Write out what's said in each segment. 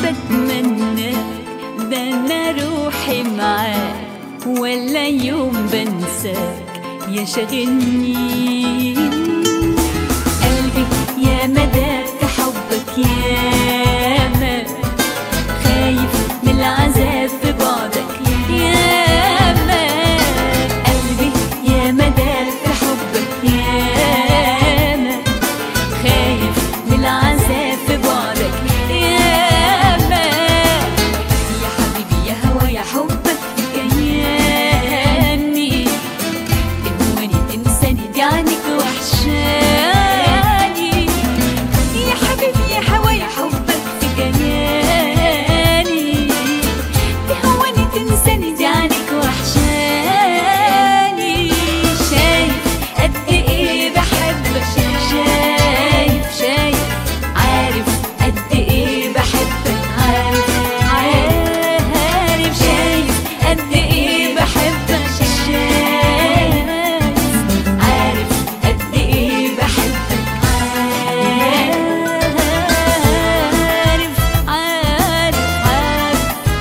بتمنى ده انا روحي معاك ولا يوم بنساك يا شاغلني قلبي يا مدى في حبك يا ما خايف من العذاب في بعدك يا ما قلبي يا مدى في حبك يا ما خايف من العذاب في بعدك يا ما يا حبيبي يا هوا يا حبك كياني تهواني تنساني دي عنك وحشاني يا حبيبي يا هوا يا حبك في كياني تهواني تنساني دي عنك وحشاني شايف قد ايه بحبك شايف شايف عارف قد ايه بحبك عارف عارف شايف قد ايه بحبك شايف عارف قد ايه بحبك عارف عارف عارف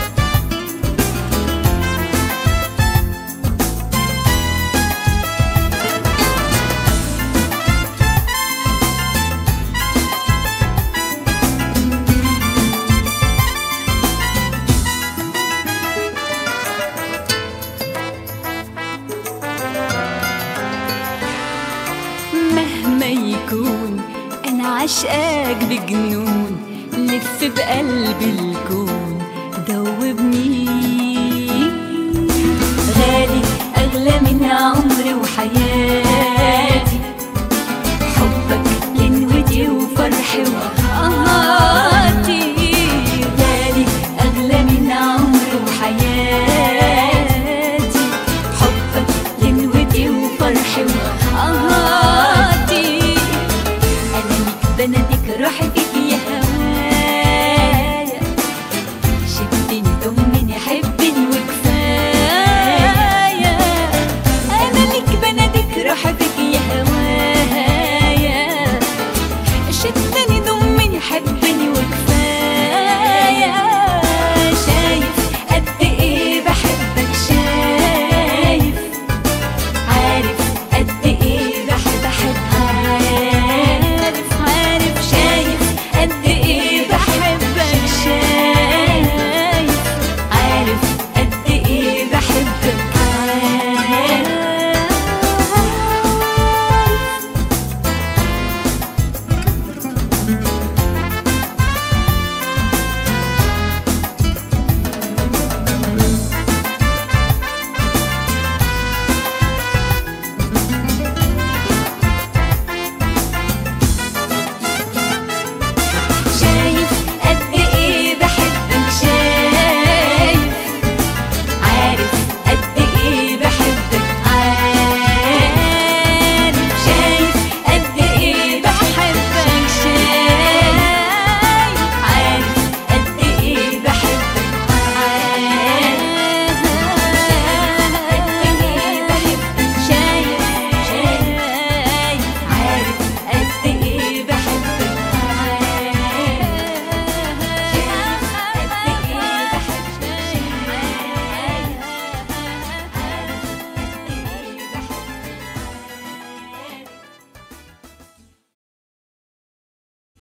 مهما يكون انا عشقاك بجنون لف بقلبي الكون دوبني غالي اغلى من عمري وحياتي حبك لنوتي وفرحي